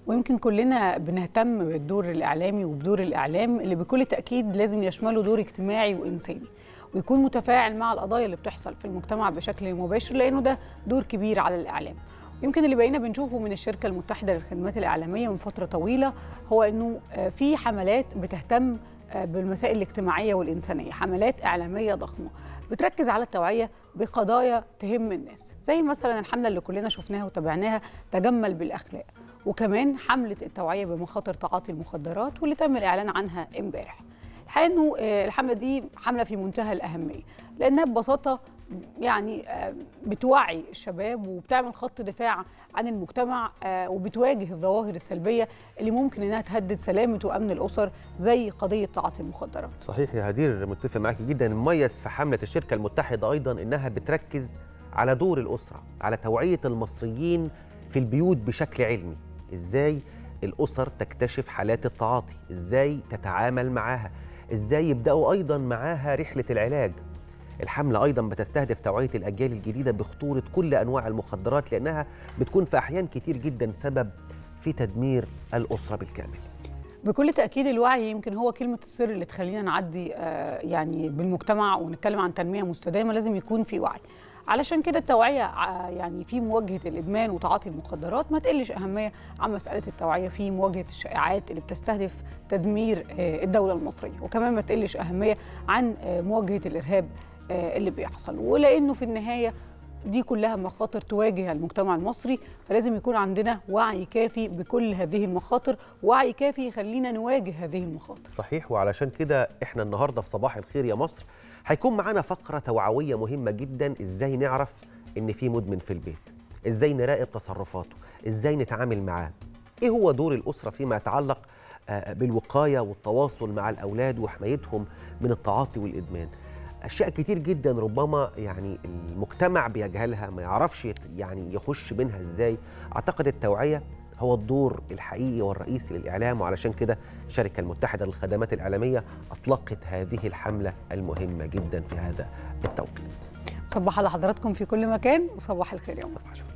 ويمكن كلنا بنهتم بالدور الإعلامي وبدور الإعلام اللي بكل تأكيد لازم يشمله دور اجتماعي وإنساني ويكون متفاعل مع القضايا اللي بتحصل في المجتمع بشكل مباشر لأنه ده دور كبير على الإعلام يمكن اللي بقينا بنشوفه من الشركة المتحدة للخدمات الإعلامية من فترة طويلة هو أنه في حملات بتهتم بالمسائل الاجتماعية والإنسانية حملات إعلامية ضخمة بتركز على التوعية بقضايا تهم الناس زي مثلا الحملة اللي كلنا شفناها وتابعناها تجمل بالأخلاق وكمان حملة التوعية بمخاطر تعاطي المخدرات واللي تم الإعلان عنها امبارح الحقيقة أنه الحملة دي حملة في منتهى الأهمية لأنها ببساطة يعني بتوعي الشباب وبتعمل خط دفاع عن المجتمع وبتواجه الظواهر السلبية اللي ممكن انها تهدد سلامة وامن الاسر زي قضية تعاطي المخدرات. صحيح يا هدير متفق معاك جدا المميز في حملة الشركة المتحدة ايضا انها بتركز على دور الاسرة، على توعية المصريين في البيوت بشكل علمي، ازاي الاسر تكتشف حالات التعاطي، ازاي تتعامل معاها، ازاي يبداوا ايضا معاها رحلة العلاج، الحملة أيضا بتستهدف توعية الأجيال الجديدة بخطورة كل أنواع المخدرات لأنها بتكون في أحيان كتير جدا سبب في تدمير الأسرة بالكامل بكل تأكيد الوعي يمكن هو كلمة السر اللي تخلينا نعدي يعني بالمجتمع ونتكلم عن تنمية مستدامة لازم يكون في وعي علشان كده التوعية يعني في مواجهة الإدمان وتعاطي المخدرات ما تقلش أهمية عن مسألة التوعية في مواجهة الشائعات اللي بتستهدف تدمير الدولة المصرية وكمان ما تقلش أهمية عن مواجهة الإرهاب اللي بيحصل ولانه في النهايه دي كلها مخاطر تواجه المجتمع المصري فلازم يكون عندنا وعي كافي بكل هذه المخاطر وعي كافي يخلينا نواجه هذه المخاطر صحيح وعلشان كده احنا النهارده في صباح الخير يا مصر هيكون معانا فقره توعويه مهمه جدا ازاي نعرف ان في مدمن في البيت ازاي نراقب تصرفاته ازاي نتعامل معاه ايه هو دور الاسره فيما يتعلق بالوقايه والتواصل مع الاولاد وحمايتهم من التعاطي والادمان اشياء كتير جدا ربما يعني المجتمع بيجهلها ما يعرفش يعني يخش منها ازاي اعتقد التوعيه هو الدور الحقيقي والرئيسي للاعلام وعلشان كده الشركه المتحده للخدمات الاعلاميه اطلقت هذه الحمله المهمه جدا في هذا التوقيت صباح على حضراتكم في كل مكان وصباح الخير يا مصر